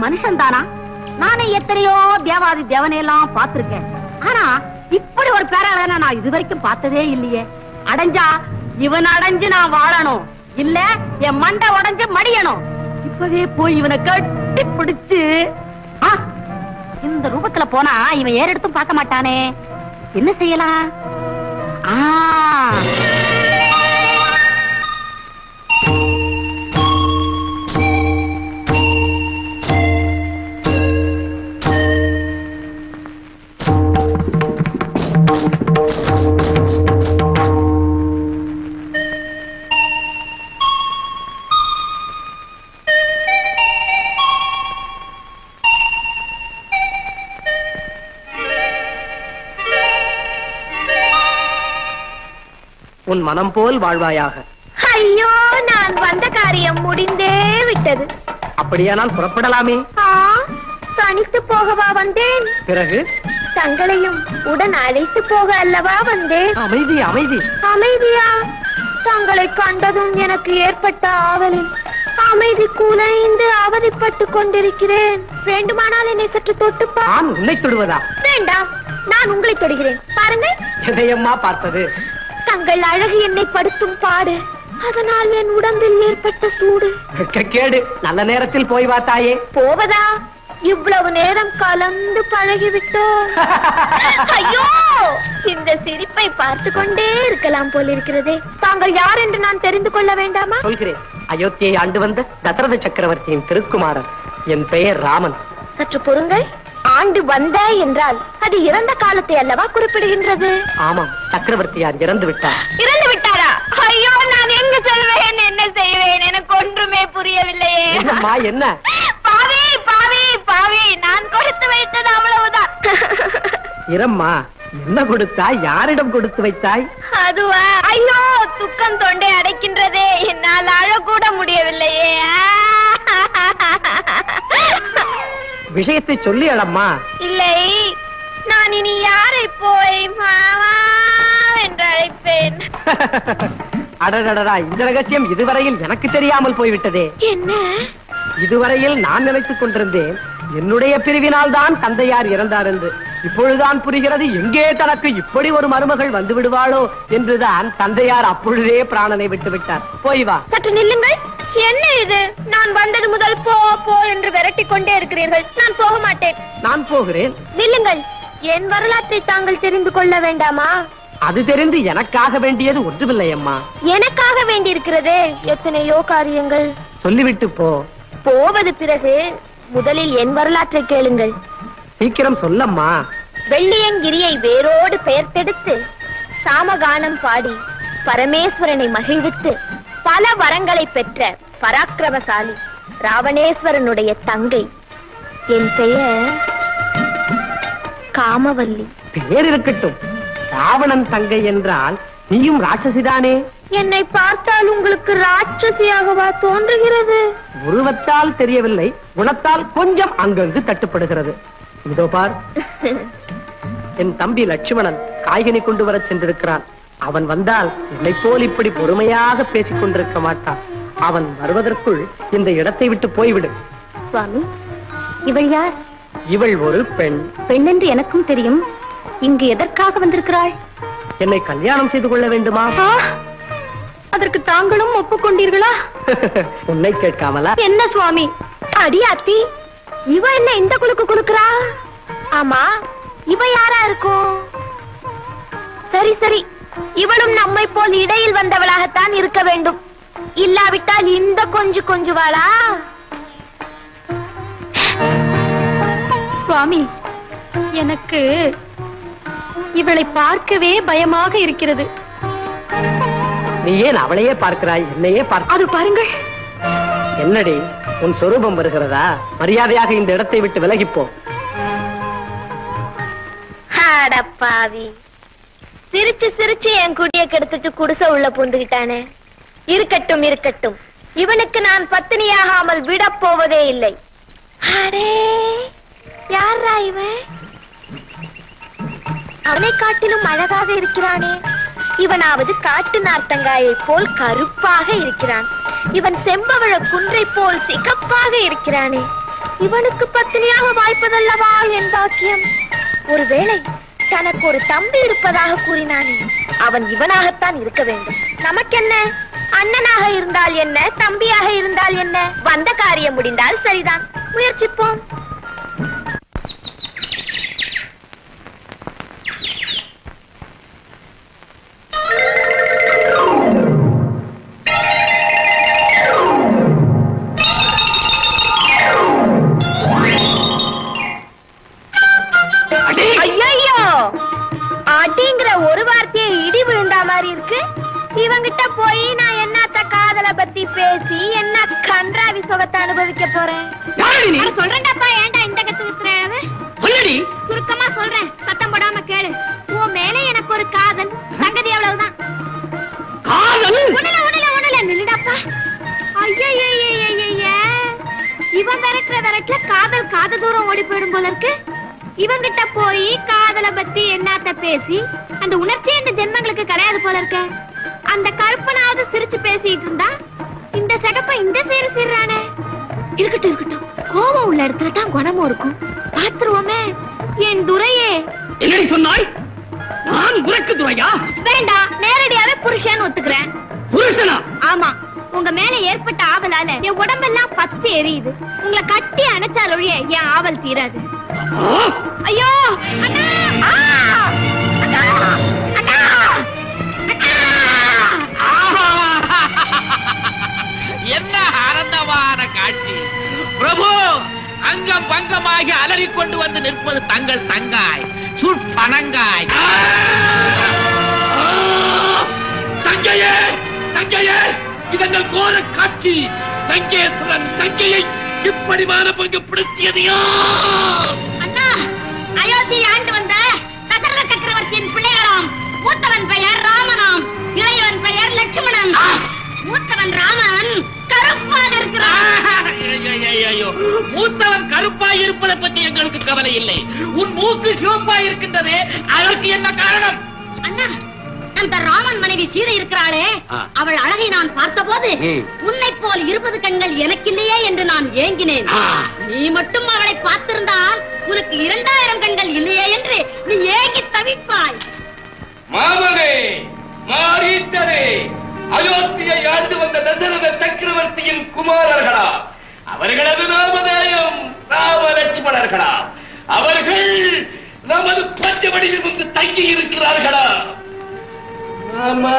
மனுஷன் தானா நானே எத்தனையோ தேவாதி தேவனையெல்லாம் பார்த்திருக்கேன் ஆனா இப்படி ஒரு பேராளனை நான் இது வரைக்கும் பார்த்ததே இல்லையே அடைஞ்சா இவன் அடைஞ்சு நான் வாழணும் இல்ல என் மண்டை உடைஞ்சு மடியணும் இப்பவே போய் இவனை கட்டி பிடிச்சு ஆ, இந்த ரூபத்துல போனா இவன் ஏறெடுத்தும் பார்க்க மாட்டானே என்ன செய்யலாம் ஆ உன் மனம் போல் வாழ்வாயாக ஐயோ நான் வந்த காரியம் முடிந்தே விட்டது அப்படியானால் புறப்படலாமே ஆ, தனித்து போகவா வந்தேன் பிறகு தங்களையும் உடன் அழைத்து போக அல்லவா வந்தேன் அமைதி அமைதி அமைதியா தங்களை கண்டதும் எனக்கு ஏற்பட்ட ஆவலில் அமைதி குலைந்து அவதிப்பட்டு கொண்டிருக்கிறேன் வேண்டுமானால் என்னை சற்று தொட்டுப்பா நான் உன்னை தொடுவதா வேண்டாம் நான் உங்களை தொடுகிறேன் பாருங்கள் எதையம்மா பார்த்தது தங்கள் அழகு என்னை படுத்தும் பாடு அதனால் என் உடம்பில் ஏற்பட்ட சூடு கெட்ட கேடு நல்ல நேரத்தில் போய் வா தாயே போவதா இவ்வளவு நேரம் கலந்து பழகிவிட்டோம் ஐயோ இந்த சிரிப்பை பார்த்து கொண்டே இருக்கலாம் போல் இருக்கிறதே தாங்கள் யார் என்று நான் தெரிந்து கொள்ள வேண்டாமா சொல்கிறேன் அயோத்தியை ஆண்டு வந்த தசரத சக்கரவர்த்தியின் திருக்குமாரன் என் பெயர் ராமன் சற்று பொறுங்கள் ஆண்டு வந்த என்றால் அது இறந்த காலத்தை அல்லவா குறிப்பிடுகின்றது ஆமாம் சக்கரவர்த்தியார் இறந்து விட்டார் இறந்து விட்டாரா ஐயோ நான் எங்க செல்வேன் என்ன செய்வேன் எனக்கு ஒன்றுமே புரியவில்லையே என்னம்மா என்ன பாவி பாவி பாவி நான் கொடுத்து வைத்தது அவ்வளவுதான் இரம்மா என்ன கொடுத்தாய் யாரிடம் கொடுத்து வைத்தாய் அதுவா ஐயோ துக்கம் தொண்டை அடைக்கின்றதே என்னால் அழக்கூட முடியவில்லையே விஷயத்தை சொல்லி அழம்மா இல்லை நான் இனி யாரை போய் மாமா என்று அழைப்பேன் அடடடடா இந்த ரகசியம் இதுவரையில் எனக்கு தெரியாமல் போய்விட்டதே என்ன இதுவரையில் நான் நினைத்துக் கொண்டிருந்தேன் என்னுடைய பிரிவினால் தான் தந்தையார் இறந்தார் என்று இப்பொழுதுதான் புரிகிறது எங்கே தனக்கு இப்படி ஒரு மருமகள் வந்து விடுவாளோ என்றுதான் தந்தையார் அப்பொழுதே பிராணனை விட்டு விட்டார் போய் வா சற்று நில்லுங்கள் என்ன இது நான் வந்தது முதல் போ போ என்று விரட்டிக் கொண்டே இருக்கிறீர்கள் நான் போக மாட்டேன் நான் போகிறேன் நில்லுங்கள் என் வரலாற்றை தாங்கள் தெரிந்து கொள்ள வேண்டாமா அது தெரிந்து எனக்காக வேண்டியது ஒன்றுமில்லை அம்மா எனக்காக வேண்டியிருக்கிறதே எத்தனையோ காரியங்கள் சொல்லிவிட்டு போ போவது பிறகு முதலில் என் வரலாற்றை கேளுங்கள் சீக்கிரம் சொல்லம்மா வெள்ளியங்கிரியை வேரோடு பெயர்த்தெடுத்து சாமகானம் பாடி பரமேஸ்வரனை மகிழ்வித்து பல வரங்களை பெற்ற பராக்கிரமசாலி ராவணேஸ்வரனுடைய தங்கை என் பெயர் காமவல்லி பேர் இருக்கட்டும் ராவணன் தங்கை என்றால் நீயும் ராட்சசிதானே என்னை பார்த்தால் உங்களுக்கு ராட்சசியாகவா தோன்றுகிறது உருவத்தால் தெரியவில்லை குணத்தால் கொஞ்சம் அங்கங்கு தட்டுப்படுகிறது இதோ பார் என் தம்பி லட்சுமணன் காய்கனி கொண்டு வரச் சென்றிருக்கிறான் அவன் வந்தால் என்னை போல் இப்படி பொறுமையாக பேசிக் கொண்டிருக்க மாட்டான் அவன் வருவதற்குள் இந்த இடத்தை விட்டு போய்விடு சுவாமி இவள் யார் இவள் ஒரு பெண் பெண் என்று எனக்கும் தெரியும் இங்கு எதற்காக வந்திருக்கிறாள் என்னை கல்யாணம் செய்து கொள்ள வேண்டுமா அதற்கு தாங்களும் ஒப்புக்கொண்டீர்களா உன்னை கேட்காமலா என்ன சுவாமி அடி அத்தி இவ என்ன இந்த குலுக்கு குலுக்குறா ஆமா இவ யாரா இருக்கும் சரி சரி இவளும் நம்மை போல் இடையில் வந்தவளாகத்தான் இருக்க வேண்டும் இல்லாவிட்டால் இந்த கொஞ்சு கொஞ்சுவாளா சுவாமி எனக்கு இவளை பார்க்கவே பயமாக இருக்கிறது நீ ஏன் அவளையே பார்க்கிறாய் என்னையே பார்க்க அது பாருங்கள் என்னடி உன் சொரூபம் வருகிறதா மரியாதையாக இந்த இடத்தை விட்டு விலகிப்போ அடப்பாவி சிரிச்சு சிரிச்சு என் குடிய கெடுத்துட்டு குடிசை உள்ள பூந்துகிட்டானே இருக்கட்டும் இருக்கட்டும் இவனுக்கு நான் பத்தினியாகாமல் விடப் போவதே இல்லை அடே யாரா இவன் அவனை காட்டிலும் அழகாக இருக்கிறானே இவனாவது காட்டு நார்த்தங்காயை போல் கருப்பாக இருக்கிறான் இவன் செம்பவழ குன்றை போல் சிகப்பாக இருக்கிறானே இவனுக்கு பத்தினியாக வாய்ப்பதல்லவா என் பாக்கியம் ஒருவேளை தனக்கு ஒரு தம்பி இருப்பதாக கூறினானே அவன் இவனாகத்தான் இருக்க வேண்டும் நமக்கென்ன அண்ணனாக இருந்தால் என்ன தம்பியாக இருந்தால் என்ன வந்த காரியம் முடிந்தால் சரிதான் முயற்சிப்போம் ஐயோ அடிங்கிற ஒரு வார்த்தையை இடி விழுந்தா மாதிரி இருக்கு இவங்கிட்ட போய் நான் என்னத்த காதல பத்தி பேசி என்ன கன்றாவி சுகத்தை அனுபவிக்க போறேன் யாரடி நீ சொல்றேன்டாப்பா ஏன்டா இந்த கத்து வித்துறேன் சொல்லடி சுருக்கமா சொல்றேன் சத்தம் போடாம கேளு உன் மேல எனக்கு ஒரு காதல் சங்கதி அவ்வளவுதான் காதல் உடல உடல உடல நில்லுடாப்பா ஐயய்யய்யய்யய்ய இவன் விரட்டுற விரட்டுல காதல் காத தூரம் ஓடி போயிடும் போல இருக்கு இவங்கிட்ட போய் காதல பத்தி என்னத்த பேசி அந்த உணர்ச்சி இந்த ஜென்மங்களுக்கு கிடையாது போல இருக்க அந்த கற்பனாவது சிரிச்சு பேசிட்டு இருந்தா இந்த சகப்ப இந்த சீரு சீர்றானே இருக்கட்டும் இருக்கட்டும் கோபம் உள்ள இடத்துல தான் குணமும் இருக்கும் பாத்துருவோமே என் துரையே என்னடி சொன்னாய் நான் உனக்கு துறையா வேண்டாம் நேரடியாவே புருஷன் ஒத்துக்கிறேன் புருஷனா ஆமா உங்க மேல ஏற்பட்ட ஆவலால என் உடம்பெல்லாம் பத்து எரியுது உங்களை கட்டி அணைச்சால் ஒழிய என் ஆவல் தீராது ஆ, ஐயோ அண்ணா ஆ! அண்ணா! அண்ணா! அண்ணா! என்ன ஆனந்தமான காட்சி பிரபு அங்கம் பங்கமாகி அலறிக் கொண்டு வந்து நிற்பது தங்கள் தங்காய் சுற்பனங்காய் ஆ, தங்கையே தங்கையே இதங்கள் கோர காட்சி தங்கேஸ்வரன் தங்கையை இப்படி மானபங்கப்படுத்தியது யார் அண்ணா அயோத்தியை ஆண்டு வந்த தசரத சக்கரவர்த்தியின் பிள்ளைகளாம் மூத்தவன் பெயர் ராமனாம் இளையவன் பெயர் லட்சுமணன் மூத்தவன் ராமன் கருப்பாக இருக்கிறான் ஐயையையையோ, மூத்தவன் கருப்பாய் இருப்பதை பற்றி எங்களுக்கு கவலை இல்லை உன் மூக்கு சிவப்பாய் இருக்கின்றதே அதற்கு என்ன காரணம் அண்ணா அந்த ராமன் மனைவி சீதை இருக்கிறாளே ஆ. அவள் அழகை நான் பார்த்தபோது ம். உன்னை போல் இருபது கண்கள் எனக்கில்லையே என்று நான் ஏங்கினேன் ஆ. நீ மட்டும் அவளை பார்த்திருந்தால் உனக்கு இரண்டாயிரம் கண்கள் இல்லையே என்று நீ ஏங்கி தவிப்பாய் மாமனே மாரீச்சரே அயோத்தியை ஆண்டு வந்த தசரத சக்கரவர்த்தியின் குமாரர்களா அவர்களது நாமதேயம் ராம லட்சுமணர்களா அவர்கள் நமது பஞ்சவடிவில் வந்து தங்கி இருக்கிறார்களா ஆமா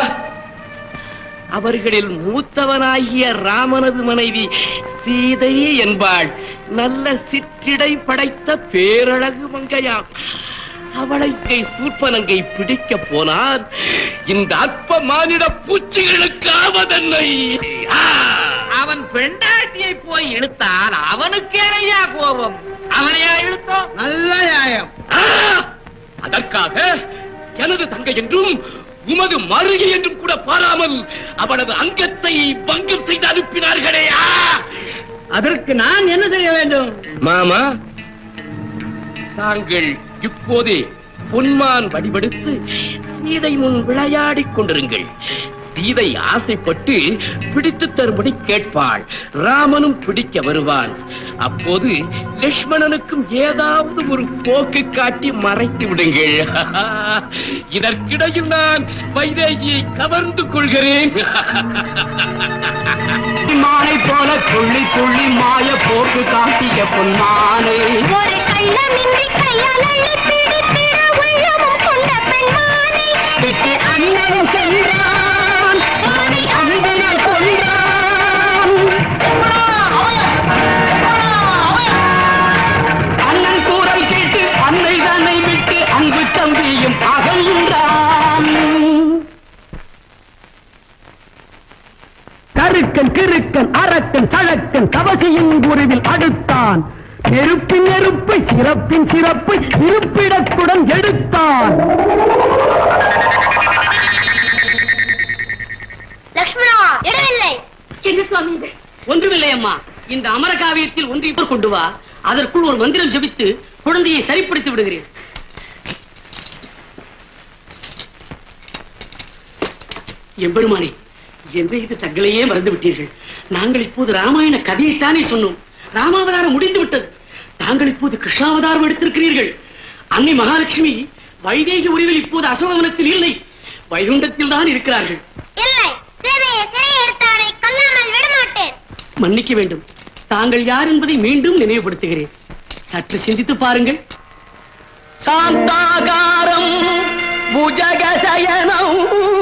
அவர்களில் மூத்தவனாகிய ராமனது மனைவி சீதை என்பாள் நல்ல சிற்றிடை படைத்த பேரழகு மங்கையாம் அவளை கை சூர்பனங்கை பிடிக்க போனால் இந்த அற்ப மானிட பூச்சிகளுக்கு ஆவதென்னை ஆ! அவன் பெண்டாட்டியை போய் இழுத்தால் அவனுக்கு ஏனையா கோபம் அவனையா இழுத்தோம் நல்ல நியாயம் ஆ! அதற்காக எனது தங்கை என்றும் உமது மருகி என்றும் கூட பாராமல் அவளது அங்கத்தை பங்கம் செய்து அனுப்பினார்களே ஆ! அதற்கு நான் என்ன செய்ய வேண்டும் மாமா தாங்கள் இப்போதே பொன்மான் வடிவெடுத்து சீதை முன் விளையாடிக் கொண்டிருங்கள் சீதை ஆசைப்பட்டு பிடித்து தரும்படி கேட்பாள் ராமனும் பிடிக்க வருவான் அப்போது லட்சுமணனுக்கும் ஏதாவது ஒரு போக்கு காட்டி மறைத்து விடுங்கள் இதற்கிடையில் நான் வைதேகியை கவர்ந்து கொள்கிறேன் மானை போல துள்ளி துள்ளி மாய போக்கு காட்டிய பொன்மானே ஒரு கள்ளமின்றி கையால் அள்ளி பிடித்திட உள்ளமும் கொண்ட பெண்மானை விட்டு அண்ணன் சென்றான் அவனை அன்பனால் கொன்றான் அண்ணன் கூறல் கேட்டு அன்னை தன்னை விட்டு அன்பு தம்பியும் அகன்றான் கருக்கன் கிறுக்கன் அரக்கன் சழக்கன் கவசியின் குருவில் அடுத்தான் நெருப்பின் நெருப்பை சிறப்பின் சிறப்பை இருப்பிடத்துடன் எடுத்தான் லக்ஷ்மணா இடவில்லை என்ன சுவாமி இது ஒன்றுமில்லை அம்மா இந்த அமர காவியத்தில் ஒன்றை கொண்டு வா அதற்குள் ஒரு மந்திரம் ஜபித்து குழந்தையை சரிப்படுத்தி விடுகிறேன் எம்பெருமானே எந்த இது தங்களையே மறந்து விட்டீர்கள் நாங்கள் இப்போது ராமாயண கதையைத்தானே சொன்னோம் ராமாவதாரம் முடிந்து விட்டது தாங்கள் இப்போது கிருஷ்ணாவதாரம் எடுத்திருக்கிறீர்கள் அன்னை மகாலட்சுமி வைதேகி உரிவில் இப்போது அசோகவனத்தில் இல்லை வைகுண்டத்தில் தான் இருக்கிறார்கள் இல்லை சீதையை சிறை எடுத்தவனை கொல்லாமல் விடமாட்டேன் மன்னிக்க வேண்டும் தாங்கள் யார் என்பதை மீண்டும் நினைவுபடுத்துகிறேன் சற்று சிந்தித்து பாருங்கள் சாந்தாகாரம் புஜகசயனம்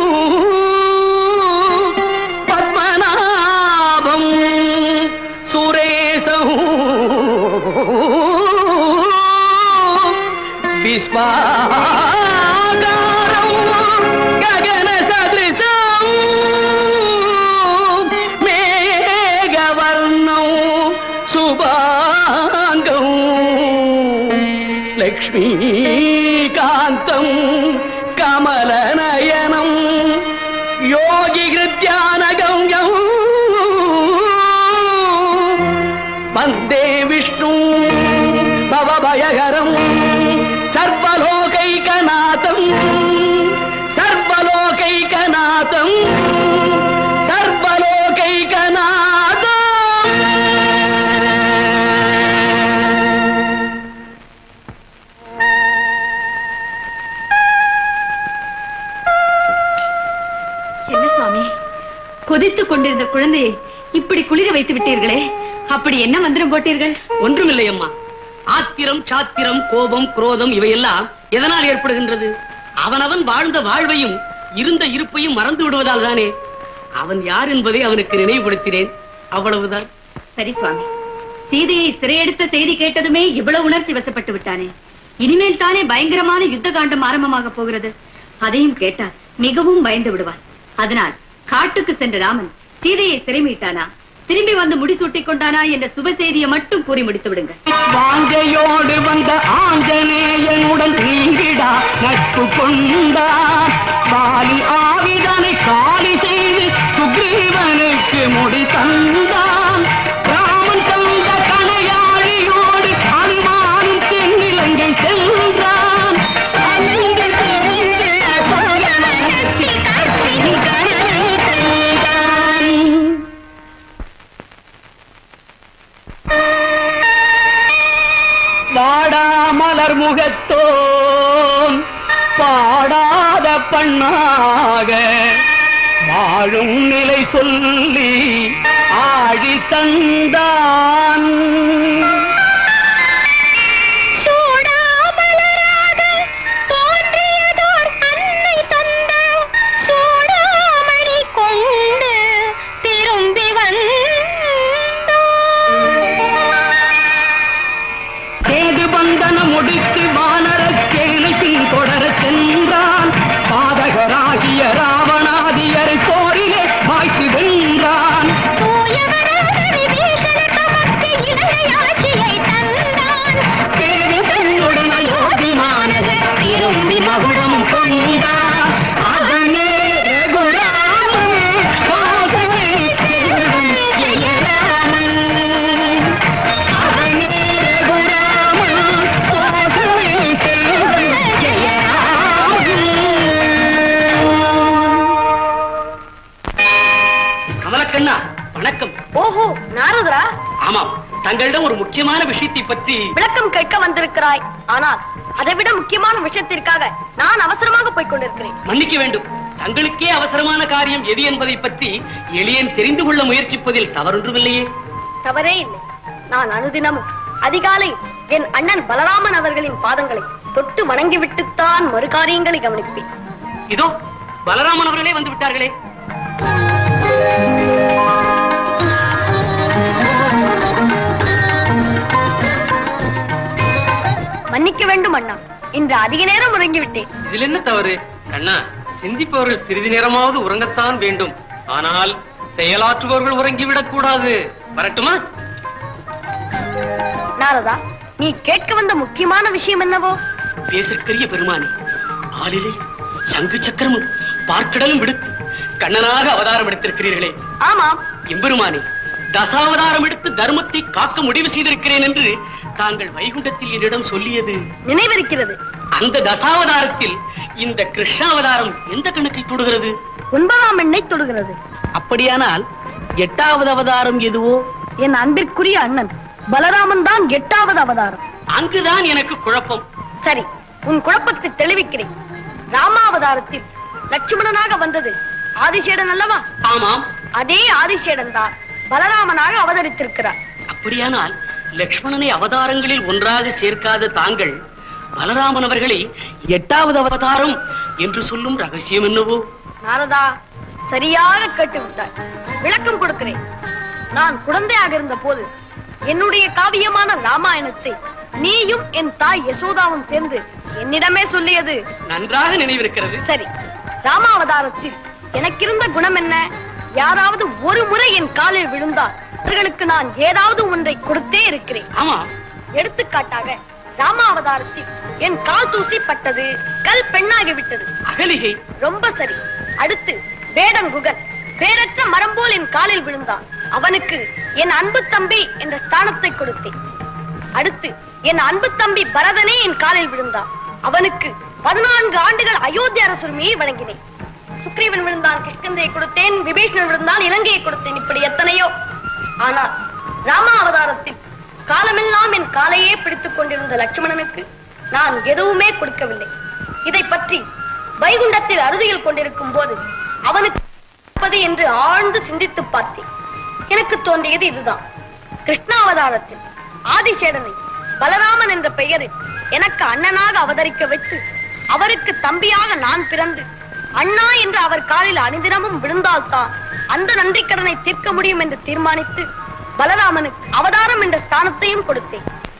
பத்மநாபம் சுரேசம் விஸ்வாகாரம் ககன சதிருஷம் மேகவர்ணம் சுபாங்கம் லக்ஷ்மீகாந்தம் கமலநயனம் யோகி கிருத்தியானகம் வந்தே விஷ்ணு பவபயகரம் சர்வலோகைகநாதம் சர்வலோகைகநாதம் சர்வலோகைகநாதம் என்ன சுவாமி கொதித்துக் கொண்டிருந்த குழந்தையை இப்படி குளிர வைத்து விட்டீர்களே அப்படி என்ன மந்திரம் போட்டீர்கள் ஒன்றுமில்லை அம்மா ஆத்திரம் சாத்திரம் கோபம் குரோதம் இவையெல்லாம் எதனால் ஏற்படுகின்றது அவனவன் வாழ்ந்த வாழ்வையும் இருந்த இருப்பையும் மறந்து விடுவதால் தானே அவன் யார் என்பதை அவனுக்கு நினைவுபடுத்தினேன் அவ்வளவுதான் சரி சுவாமி சீதையை சிறையெடுத்த செய்தி கேட்டதுமே இவ்வளவு உணர்ச்சி வசப்பட்டு விட்டானே இனிமேல் தானே பயங்கரமான யுத்த காண்டம் ஆரம்பமாக போகிறது அதையும் கேட்டால் மிகவும் பயந்து விடுவான் அதனால் காட்டுக்கு சென்ற ராமன் சீதையை சிறை மீட்டானா திரும்பி வந்து முடிசூட்டிக் கொண்டானா என்ற சுப செய்தியை மட்டும் கூறி முடித்து விடுங்கள் வாஞ்சையோடு வந்த ஆஞ்சநேயனுடன் நீங்கிடா நட்பு கொண்டான் வாலி ஆவிதனை காலி செய்து சுக்ரீவனுக்கு முடி தந்தான் ராமன் தந்த கணையாழியோடு அனுமானும் தென்னிலங்கை சென்றான் வாடாமலர் முகத்தோன் பாடாத பண்ணாக வாழும் நிலை சொல்லி ஆழி தந்தான் சூடாமலராக தோன்றியதோர் அன்னை தந்த சூடாமணி கொண்டு திரும்பி கேது பந்தன முடித்து வானரச் சேனை பின்தொடரச் சென்றான் பாதகராகிய ராவணாதியரை போரிலே வாய்த்து வென்றான் தேவர்களுடன் அயோத்திமானது திரும்பி மகுடம் கொண்டான் அதனே ரகுராமன் பாதமே செல்வம் ஜெயராமன் அவனே ரகுராமன் பாதமே செல்வம் ஜெயராமன் கமலக்கண்ணா வணக்கம் ஓஹோ நாரதரா ஆமாம் தங்களிடம் ஒரு முக்கியமான விஷயத்தை பற்றி விளக்கம் கேட்க வந்திருக்கிறாய் ஆனால் அதைவிட முக்கியமான விஷயத்திற்காக நான் அவசரமாக போய்க் கொண்டிருக்கிறேன் மன்னிக்க வேண்டும் தங்களுக்கே அவசரமான காரியம் எது என்பதை பற்றி எளியன் தெரிந்து கொள்ள முயற்சிப்பதில் தவறொன்றுமில்லையே தவறே இல்லை நான் அனுதினமும் அதிகாலை என் அண்ணன் பலராமன் அவர்களின் பாதங்களை தொட்டு வணங்கிவிட்டுத்தான் மறு காரியங்களை கவனிப்பேன் இதோ பலராமன் அவர்களே வந்து விட்டார்களே மன்னிக்க வேண்டும் அண்ணா இன்று அதிக நேரம் உறங்கிவிட்டேன் இதில் என்ன தவறு கண்ணா சிந்திப்பவர்கள் சிறிது நேரமாவது உறங்கத்தான் வேண்டும் ஆனால் செயலாற்றுபவர்கள் உறங்கிவிடக் கூடாது வரட்டுமா நாரதா நீ கேட்க வந்த முக்கியமான விஷயம் என்னவோ பேசற்கரிய பெருமானே ஆளிலே சங்கு சக்கரமும் பார்க்கடலும் விடுத்து கண்ணனாக அவதாரம் எடுத்திருக்கிறீர்களே ஆமாம் எம்பெருமானே தசாவதாரம் எடுத்து தர்மத்தை காக்க முடிவு செய்திருக்கிறேன் என்று தாங்கள் வைகுண்டத்தில் என்னிடம் சொல்லியது நினைவிருக்கிறது அந்த தசாவதாரத்தில் இந்த கிருஷ்ணாவதாரம் எந்த கணக்கை தொடுகிறது ஒன்பதாம் எண்ணை தொடுகிறது அப்படியானால் எட்டாவது அவதாரம் எதுவோ என் அன்பிற்குரிய அண்ணன் பலராமன் தான் எட்டாவது அவதாரம் அங்குதான் எனக்கு குழப்பம் சரி உன் குழப்பத்தை தெளிவிக்கிறேன் ராமாவதாரத்தில் லட்சுமணனாக வந்தது ஆதிசேடன் அல்லவா ஆமாம் அதே ஆதிசேடன் தான் பலராமனாக அவதரித்திருக்கிறார் அப்படியானால் லக்ஷ்மணனை அவதாரங்களில் ஒன்றாக சேர்க்காத தாங்கள் பலராமன் அவர்களை எட்டாவது அவதாரம் என்று சொல்லும் ரகசியம் என்னவோ நாரதா சரியாக கேட்டுவிட்டாய் விளக்கம் கொடுக்கிறேன் நான் குழந்தையாக இருந்த போது என்னுடைய காவியமான ராமாயணத்தை நீயும் என் தாய் யசோதாவும் சேர்ந்து என்னிடமே சொல்லியது நன்றாக நினைவிருக்கிறது சரி ராமாவதாரத்தில் எனக்கிருந்த குணம் என்ன யாராவது ஒரு முறை என் காலில் விழுந்தால் அவர்களுக்கு நான் ஏதாவது ஒன்றை கொடுத்தே இருக்கிறேன் ஆமா எடுத்துக்காட்டாக ராமாவதாரத்தில் என் கால் தூசி பட்டது கல் பெண்ணாகி விட்டது அகலிகை ரொம்ப சரி அடுத்து வேடங்குகன் வேறற்ற மரம் போல் என் காலில் விழுந்தான் அவனுக்கு என் அன்பு தம்பி என்ற ஸ்தானத்தை கொடுத்தேன் அடுத்து என் அன்பு தம்பி பரதனே என் காலில் விழுந்தான் அவனுக்கு பதினான்கு ஆண்டுகள் அயோத்தி அரசுரிமையை வழங்கினேன் சுக்ரீவன் விழுந்தான் கிருஷ்ணந்தையை கொடுத்தேன் விபீஷணன் விழுந்தான் இலங்கையை கொடுத்தேன் இப்படி எத்தனையோ ஆனால் ராமா அவதாரத்தில் காலமெல்லாம் என் காலையே பிடித்துக் கொண்டிருந்த லட்சுமணனுக்கு நான் எதுவுமே கொடுக்கவில்லை இதை பற்றி வைகுண்டத்தில் அறுதியில் கொண்டிருக்கும் போது அவனுக்கு இருப்பது என்று ஆழ்ந்து சிந்தித்து பார்த்தேன் எனக்கு தோன்றியது இதுதான் கிருஷ்ணாவதாரத்தில் ஆதிசேடனை பலராமன் என்ற பெயரில் எனக்கு அண்ணனாக அவதரிக்க வைத்து அவருக்கு தம்பியாக நான் பிறந்து அண்ணா என்று அவர் காலில் அணிதினமும் விழுந்தால்தான் அந்த நன்றிக்கடனை தீர்க்க முடியும் என்று தீர்மானித்து பலராமனுக்கு அவதாரம் என்ற ஸ்தானத்தையும் கொடுத்தேன்